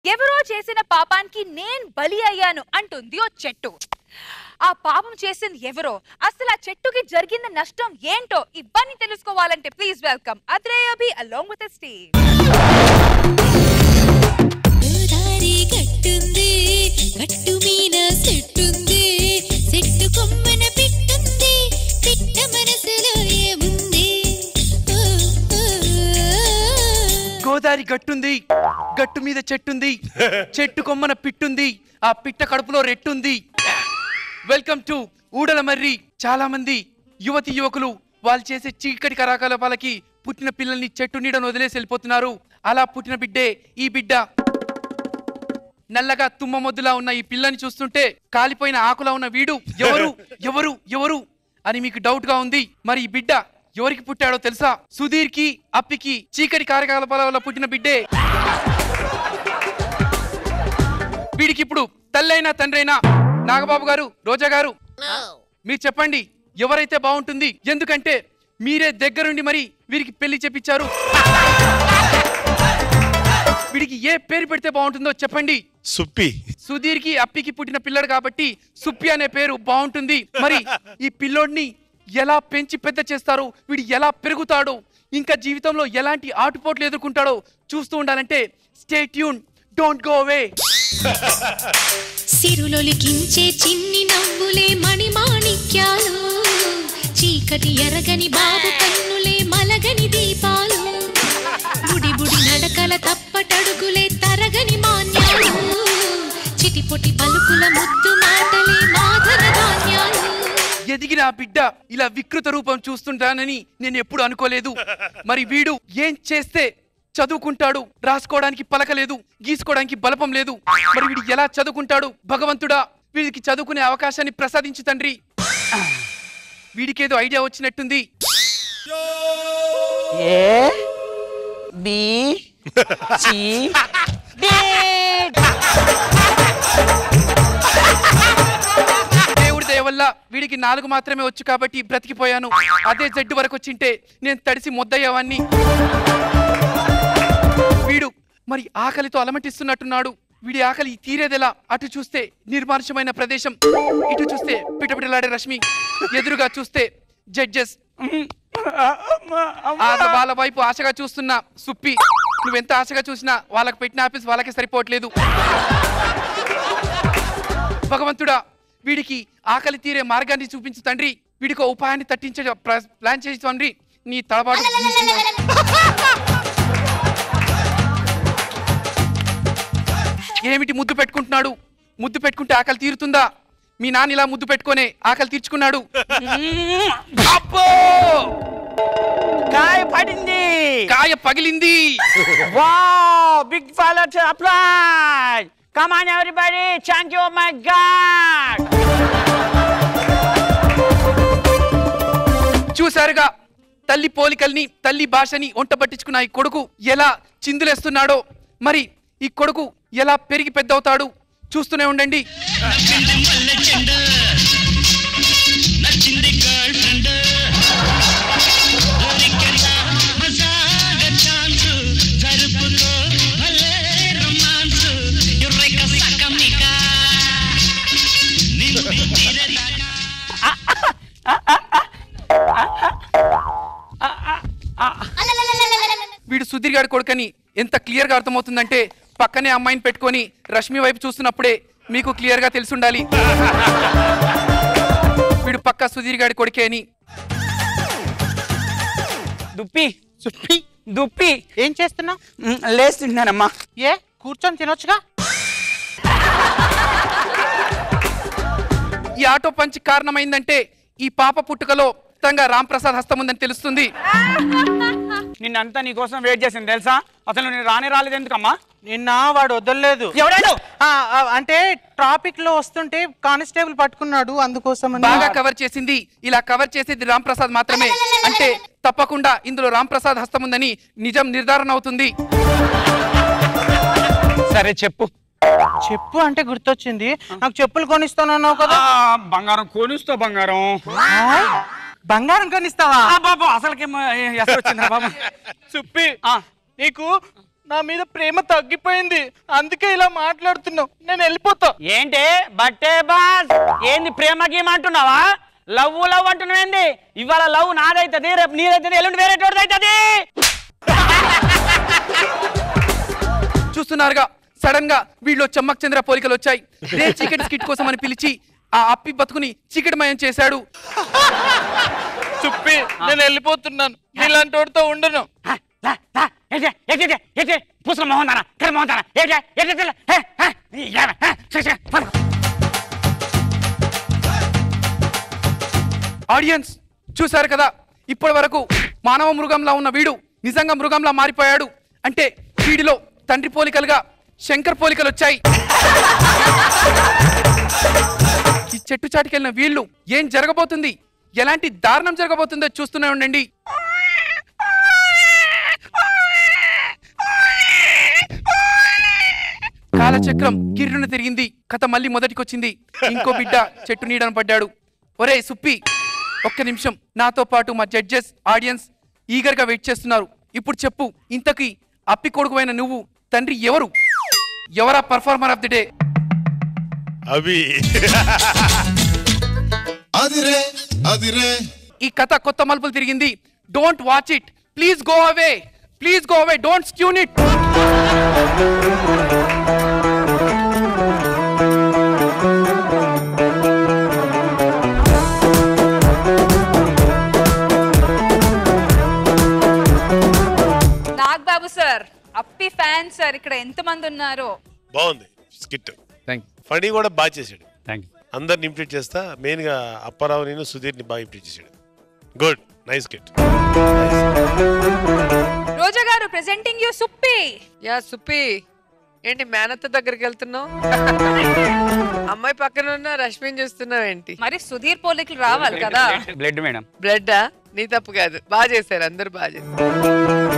ఎవరో చేసిన పాపానికి నేను బలి అయ్యాను అంటుంది ఓ చెట్టు ఆ పాపం చేసింది ఎవరో అసలు ఆ చెట్టుకి జరిగిన నష్టం ఏంటో ఇవన్నీ తెలుసుకోవాలంటే ప్లీజ్ వెల్కమ్ అద్రేయబి అలాంగ్ విత్ స్టీవ్ గోదారి గట్టుంది గట్టు మీద చెట్టుంది చెట్టు కొమ్మన పిట్టుంది పిట్ట మనసులో ఏముంది ఓ, ఓ, ఓ. గోదారి గట్టుంది గట్టు మీద చెట్టుంది చెట్టు కొమ్మన పిట్టుంది ఆ పిట్ట కడుపులో రెట్టుంది వెల్కమ్ టు ఊడల మర్రి చాలా మంది యువతి యువకులు వాళ్ళు చేసే చీకటి కరాకలాపాలకి పుట్టిన పిల్లల్ని చెట్టు నీడను వదిలేసి వెళ్ళిపోతున్నారు అలా పుట్టిన బిడ్డే ఈ బిడ్డ నల్లగా తుమ్మ మొద్దులా ఉన్న ఈ పిల్లని చూస్తుంటే కాలిపోయిన ఆకులా ఉన్న వీడు ఎవరు ఎవరు ఎవరు అని మీకు డౌట్ గా ఉంది మరి ఈ బిడ్డ ఎవరికి పుట్టాడో తెలుసా సుధీర్ కి అప్పికి చీకటి కార్యకలాపాల వల్ల పుట్టిన బిడ్డే వీడికి ఇప్పుడు తల్లైనా తండ్రైనా నాగబాబు గారు రోజా గారు మీరు చెప్పండి ఎవరైతే బాగుంటుంది ఎందుకంటే మీరే దగ్గరుండి మరి వీరికి పెళ్లి చెప్పించారు వీడికి ఏ పేరు పెడితే బాగుంటుందో చెప్పండి సుప్పి సుధీర్కి అప్పికి పుట్టిన పిల్లడు కాబట్టి సుప్పి అనే పేరు బాగుంటుంది మరి ఈ పిల్లోడిని ఎలా పెంచి పెద్ద చేస్తారో వీడు ఎలా పెరుగుతాడో ఇంకా జీవితంలో ఎలాంటి ఆటుపోట్లు ఎదుర్కొంటాడో చూస్తూ ఉండాలంటే stay tune don't go away సిరులొలికించే చిన్ని నవ్వులే మణిమాణిక్యాలు చీకటి ఎరగని బాబు కన్నులే మలగని దీపాలు బుడి బుడి నడకల తప్పటడుగులే తరగని మాన్యాలు చిటిపొటి పలుకుల ముద్దు మాటలే మాధన ధాన్యాలు ఎదిగిన ఆ బిడ్డ ఇలా వికృత రూపం చూస్తుంటానని నేను ఎప్పుడు అనుకోలేదు మరి వీడు ఏం చేస్తే చదువుకుంటాడు రాసుకోవడానికి పలకలేదు గీసుకోవడానికి బలపం లేదు మరి వీడు ఎలా చదువుకుంటాడు భగవంతుడా వీడికి చదువుకునే అవకాశాన్ని ప్రసాదించు తండ్రి వీడికేదో ఐడియా వచ్చినట్టుంది ఏ బి సి డి దేవుడి దయ వల్ల వీడికి నాలుగు మాత్రమే వచ్చు కాబట్టి బ్రతికిపోయాను అదే జడ్డు వరకు వచ్చింటే నేను తడిసి మొద్దయ్యేవాన్ని వీడు మరి ఆకలితో అలమటిస్తున్నట్టున్నాడు వీడి ఆకలి తీరేదెలా అటు చూస్తే నిర్మానుషమైన ప్రదేశం ఇటు చూస్తే పిటపిటలాడే రశ్మి ఎదురుగా చూస్తే జడ్జెస్ ఆ వాళ్ళ వైపు ఆశగా చూస్తున్న సుప్పి నువ్వెంత ఆశగా చూసినా వాళ్ళకి పెట్టిన ఆఫీస్ వాళ్ళకే సరిపోవట్లేదు భగవంతుడా వీడికి ఆకలి తీరే మార్గాన్ని చూపించు తండ్రి వీడికి ఓ ఉపాయాన్ని తట్టించే ప్ర- ప్లాన్ చేసి తండ్రి నీ తడబాటు ఏమిటి ముద్దు పెట్టుకుంటున్నాడు ముద్దు పెట్టుకుంటే ఆకలి తీరుతుందా మీ నాన్న ఇలా ముద్దు పెట్టుకొని ఆకలి తీర్చుకున్నాడు అబ్బో కాయ పడింది కాయ పగిలింది wow big follow to apply come on everybody thank you my God చూశారుగా తల్లి పోలికల్ని తల్లి భాషని ఒంట పట్టించుకున్న ఈ కొడుకు ఎలా చిందులేస్తున్నాడో మరి ఈ కొడుకు ఎలా పెరిగి పెద్దవుతాడు చూస్తూనే ఉండండి నచ్చింది మల్లె చెండు నచ్చింది గర్ల్ ఫ్రెండ్ దొరికెలా మజాగా ఛాన్స్ జరుపుకో భలే రొమాన్స్ యుర్రెక సకమిక నిన్ను తీరేదాకా వీడు సుధీర్ గారి కొడుకని ఎంత క్లియర్ గా అర్థమవుతుందంటే పక్కనే అమ్మాయిని పెట్టుకొని రష్మి వైపు చూస్తున్నప్పుడే మీకు క్లియర్ గా తెలిసుండాలి వీడు పక్క సుధీర్ గారి కొడుకే అని దుప్పి సుప్పి దుప్పి ఏం చేస్తున్నావు మ్, లేస్తున్నానమ్మా ఏ కూర్చొని తినొచ్చుగా ఈ ఆటో పంచ్ కారణమైందంటే ఈ పాప పుట్టుకలో ఖచ్చితంగా రామ్ ప్రసాద్ హస్తం ఉందని తెలుస్తుంది నిన్నంతా నీ కోసం వెయిట్ చేసింది తెలుసా అసలు నేను రానే రాలేదు ఎందుకమ్మా నిన్న వాడు వదలలేదు ఎవడాడు ఆ, ఆ, అంటే ట్రాఫిక్ లో వస్తుంటే కానిస్టేబుల్ పట్టుకున్నాడు అందుకోసం బాగా కవర్ చేసింది ఇలా కవర్ చేసేది రామ్ ప్రసాద్ మాత్రమే అంటే తప్పకుండా ఇందులో రామ్ ప్రసాద్ హస్తం ఉందని నిజం నిర్ధారణ అవుతుంది సరే చెప్పు చెప్పు అంటే గుర్తొచ్చింది నాకు చెప్పులు కొనిస్తానన్నావు కదా ఆ, బంగారం కొనిస్తా బంగారం ఆయ్, బంగారం కొనిస్తావా ఆ, బాబు అసలుకేమో ఎసరు వచ్చిందా బాబు సుప్పి ఆ, నీకు నా మీద ప్రేమ తగ్గిపోయింది అందుకే ఇలా మాట్లాడుతున్నావు నేను వెళ్ళిపోతా ఏంటి బట్టే బాస్ ఏంది ప్రేమ గేమ్ అంటున్నావా లవ్ లవ్ అంటున్నావేంది ఇవాళ లవ్ నాదైతది రేపు నీదైతది ఎల్లుండి వేరే అవుతుంది చూస్తున్నారుగా సడన్ గా వీళ్ళు చమ్మక్ చంద్ర పోలికలు వచ్చాయి రే చీకటి స్కిట్ కోసం అని పిలిచి ఆ అప్పి బతుకుని చీకటిమయం చేశాడు చుప్పి నేను వెళ్ళిపోతున్నాను ఇలాంటి వాడితో ఉండను పూసల మొహం దానా కిర మొహం దానా ఏంటి ఏంటి ఆడియన్స్ చూశారు కదా ఇప్పటి వరకు మానవ మృగంలా ఉన్న వీడు నిజంగా మృగంలా మారిపోయాడు అంటే వీడిలో తండ్రి పోలికలుగా శంకర్ పోలికలు వచ్చాయి ఈ చెట్టు చాటుకెళ్ళిన వీళ్ళు ఏం జరగబోతుంది ఎలాంటి దారుణం జరగబోతుందో చూస్తూనే ఉండండి కాలచక్రం గిర్రున తిరిగింది కథ మళ్ళీ మొదటికొచ్చింది ఇంకో బిడ్డ చెట్టు నీడన పడ్డాడు ఒరే సుప్పి ఒక్క నిమిషం నాతో పాటు మా జడ్జెస్ ఆడియన్స్ ఈగర్ గా వెయిట్ చేస్తున్నారు ఇప్పుడు చెప్పు ఇంతకి అప్పి కొడుకువైన నువ్వు తండ్రి ఎవరు ఎవరా పర్ఫార్మర్ ఆఫ్ ది డే అవి అదిరే అదిరే ఈ కథ కొత్త మలుపులు తిరిగింది don't watch it please go away please go away don't screen it Nag Babu sir అప్పి ఫ్యాన్స్ సార్ ఇక్కడ ఎంత మంది ఉన్నారో బాగుంది స్కిట్ థ్యాంక్ ఫనీ కూడా బాగా చేశాడు థ్యాంక్ అందరిని ఇంప్లీట్ చేస్తా మెయిన్ గా అప్పారావు నేను సుధీర్ని బాగా ఇంప్లీట్ చేశాడు good nice skit Roja garu presenting you Suppi యా సుప్పి ఏంటి మేనత్త దగ్గరికి వెళ్తున్నావు అమ్మాయి పక్కన ఉన్న రష్మిని చూస్తున్నావు ఏంటి మరి సుధీర్ పోలికలు రావాలి కదా బ్లడ్ మేడం బ్లడ్ నీ తప్పు కాదు బాగా చేశారు అందరు బాగా చేశారు